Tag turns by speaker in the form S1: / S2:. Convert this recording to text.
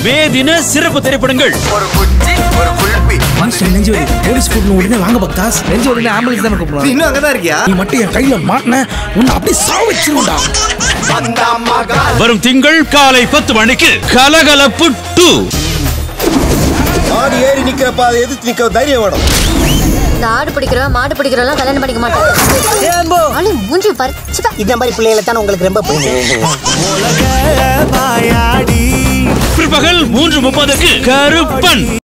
S1: மே தின சிறப்பு திரைப்படங்கள்
S2: ஒரு குச்சி ஒரு குல்பி
S3: நெஞ்சு வலி போலீஸ் கூட்டணும் உடனே வாங்க பக்தாஸ் நெஞ்சு வலி ஆம்புலன்ஸ் தானே கூப்பிடுவாங்க
S2: இன்னும் அங்கதான் இருக்கியா
S3: நீ மட்டும் என் கையில மாட்டின உன்னை அப்படியே சாவச்சிருவோம்டா
S1: வரும் திங்கள் காலை பத்து மணிக்கு கலகலப்பு டூ
S4: மாடி ஏறி நிக்கிறப்ப அதை எதிர்த்து நிக்க தைரியம் வேணும்
S5: இந்த ஆடு பிடிக்கிறவன் மாடு பிடிக்கிறவெல்லாம் கல்யாணம் பண்ணிக்க மாட்டான் ஆளு மூஞ்சி பறிச்சுப்பா
S6: இந்த மாதிரி பிள்ளைகளை தான் உங்களுக்கு ரொம்ப பிடிக்கும்
S1: பிற்பகல் மூன்று முப்பதுக்கு கருப்பன்